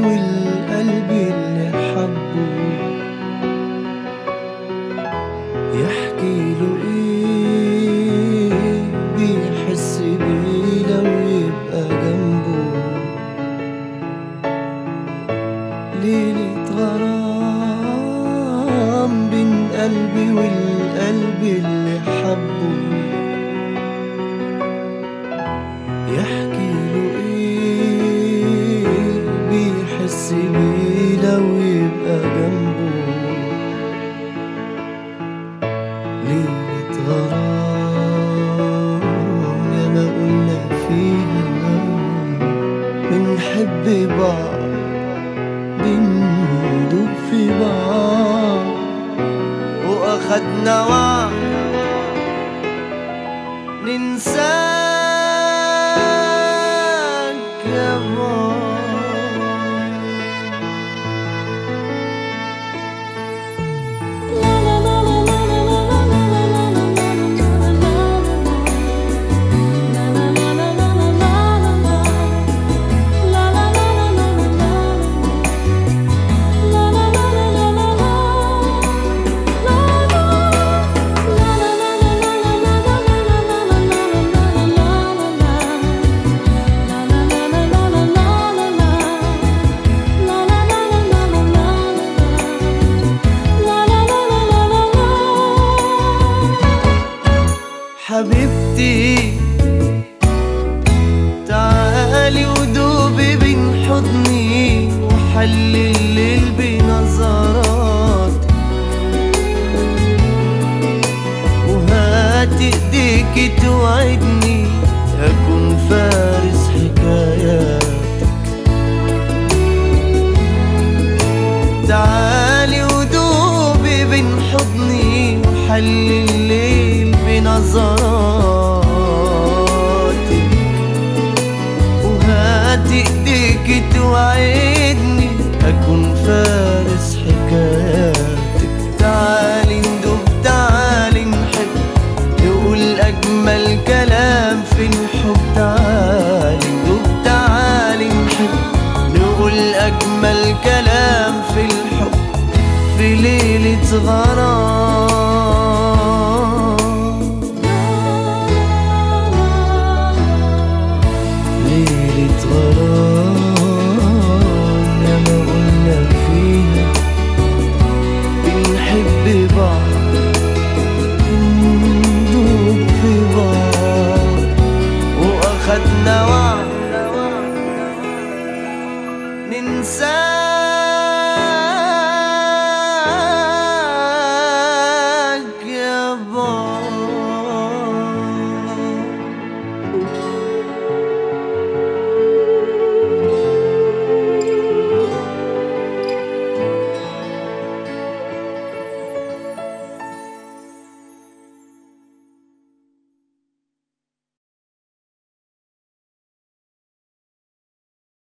والقلب اللي حبه يحكي له ايه بيحس بيه لو يبقى جنبه ليلة غرام بين قلبي والقلب اللي حبه يحكي له ايه بيحس بيه لو يبقى جنبه ليلة غرام يا ما قلنا فيها بنحب بعض بندوب في بعض واخدنا وعد ننساك يا بعض حبيبتي تعالي ودوبي بين حضني وحل الليل بنظرات وهات ايديك توعدني اكون فارس حكاياتك تعالي ودوبي بين حضني وحل الليل بنظراتك وهات ايديك توعدني اكون فارس حكاياتك تعالي ندوب تعالي نحب نقول اجمل كلام في الحب تعالي ندوب تعالي نحب نقول اجمل كلام في الحب في ليلة غرام